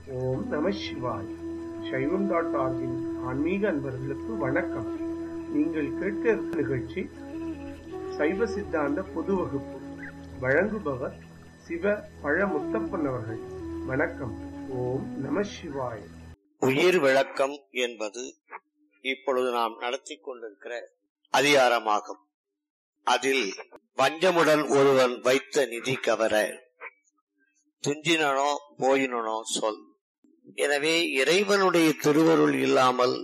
ஓம் நம சிவாய் சைவம் டாட் ஆர்கின் ஆன்மீக அன்பர்களுக்கு வணக்கம் நீங்கள் கேட்க இருக்கும் நிகழ்ச்சி சைவ சித்தாந்த பொது வகுப்பு வழங்குபவர் சிவ பழமுத்தப்பன் அவர்கள் வணக்கம் ஓம் நம சிவாய் உயிர் விளக்கம் என்பது இப்பொழுது நாம் நடத்தி கொண்டிருக்கிற அதிகாரமாகும் அதில் வஞ்சமுடன் ஒருவன் வைத்த நிதி கவர துஞ்சினனோ போயினனோ சொல் எனவே இறைவனுடைய திருவருள் இல்லாமல்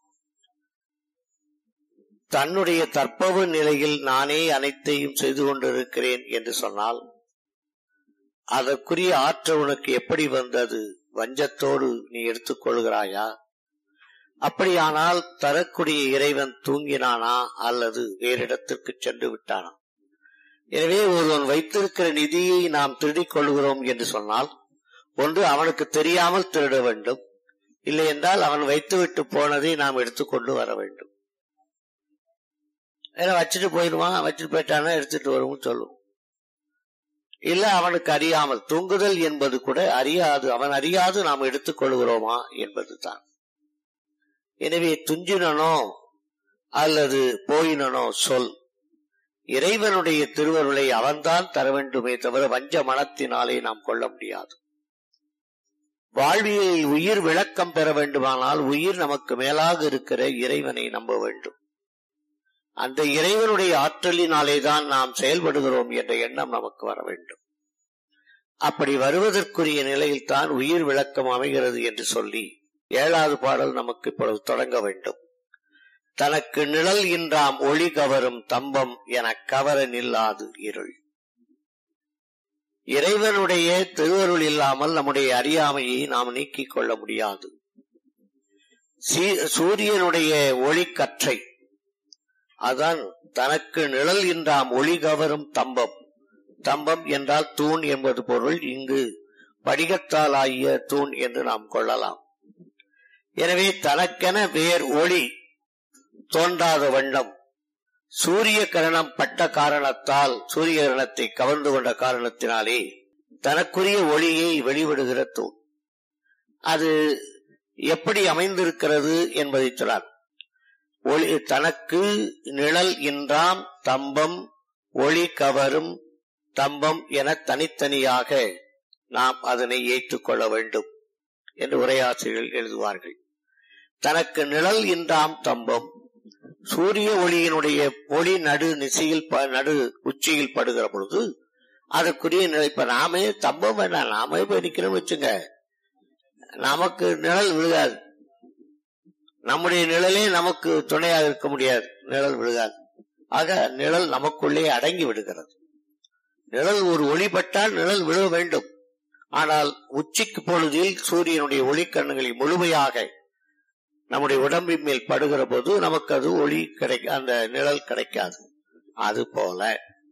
தன்னுடைய தற்பவு நிலையில் நானே அனைத்தையும் செய்து கொண்டிருக்கிறேன் என்று சொன்னால் அதற்குரிய ஆற்றல் உனக்கு எப்படி வந்தது வஞ்சத்தோடு நீ எடுத்துக்கொள்கிறாயா அப்படியானால் தரக்கூடிய இறைவன் தூங்கினானா அல்லது வேறிடத்திற்கு சென்று விட்டானா எனவே ஒருவன் வைத்திருக்கிற நிதியை நாம் திருடிக் கொள்கிறோம் என்று சொன்னால் ஒன்று அவனுக்கு தெரியாமல் திருட வேண்டும் இல்லை என்றால் அவன் வைத்துவிட்டு போனதை நாம் எடுத்துக்கொண்டு வர வேண்டும் ஏன்னா வச்சுட்டு போயிடுவான் வச்சுட்டு போயிட்டானா எடுத்துட்டு வருவோம் சொல்லுவோம் இல்ல அவனுக்கு அறியாமல் தூங்குதல் என்பது கூட அறியாது அவன் அறியாது நாம் எடுத்துக் கொள்கிறோமா என்பதுதான் எனவே துஞ்சினனோ அல்லது போயினனோ சொல் இறைவனுடைய திருவருளை அவன்தான் தர வேண்டுமே தவிர வஞ்ச மனத்தினாலே நாம் கொள்ள முடியாது வாழ்வியலில் உயிர் விளக்கம் பெற வேண்டுமானால் உயிர் நமக்கு மேலாக இருக்கிற இறைவனை நம்ப வேண்டும் அந்த இறைவனுடைய ஆற்றலினாலே தான் நாம் செயல்படுகிறோம் என்ற எண்ணம் நமக்கு வர வேண்டும் அப்படி வருவதற்குரிய நிலையில் தான் உயிர் விளக்கம் அமைகிறது என்று சொல்லி ஏழாவது பாடல் நமக்கு இப்பொழுது தொடங்க வேண்டும் தனக்கு நிழல் இன்றாம் ஒளி கவரும் தம்பம் என கவர நில்லாது இருள் இறைவனுடைய திருவருள் இல்லாமல் நம்முடைய அறியாமையை நாம் நீக்கிக் கொள்ள முடியாது சூரியனுடைய ஒளி கற்றை அதான் தனக்கு நிழல் இன்றாம் ஒளி கவரும் தம்பம் தம்பம் என்றால் தூண் என்பது பொருள் இங்கு படிகத்தால் ஆகிய தூண் என்று நாம் கொள்ளலாம் எனவே தனக்கென வேர் ஒளி தோன்றாத வண்ணம் சூரிய கரணம் பட்ட காரணத்தால் சூரிய கரணத்தை கவர்ந்து கொண்ட காரணத்தினாலே தனக்குரிய ஒளியை வெளிவிடுகிற தூண் அது எப்படி அமைந்திருக்கிறது என்பதை சொன்னார் ஒளி தனக்கு நிழல் இன்றாம் தம்பம் ஒளி கவரும் தம்பம் என தனித்தனியாக நாம் அதனை ஏற்றுக்கொள்ள வேண்டும் என்று உரையாசிரியர்கள் எழுதுவார்கள் தனக்கு நிழல் இன்றாம் தம்பம் சூரிய ஒளியினுடைய ஒளி நடு நிசையில் நடு உச்சியில் படுகிற பொழுது அதற்குரிய நிலை இப்ப நாமே தம்பம் வேண்டாம் நாமே போய் நிக்கிறோம் வச்சுங்க நமக்கு நிழல் விழுகாது நம்முடைய நிழலே நமக்கு துணையாக இருக்க முடியாது நிழல் விழுகாது ஆக நிழல் நமக்குள்ளே அடங்கி விடுகிறது நிழல் ஒரு ஒளிப்பட்டால் நிழல் விழ வேண்டும் ஆனால் உச்சிக்கு பொழுதில் சூரியனுடைய ஒளிக்கண்ணுகளை முழுமையாக நம்முடைய உடம்பின் மேல் படுகிற போது நமக்கு அது ஒளி கிடைக்க அந்த நிழல் கிடைக்காது அது போல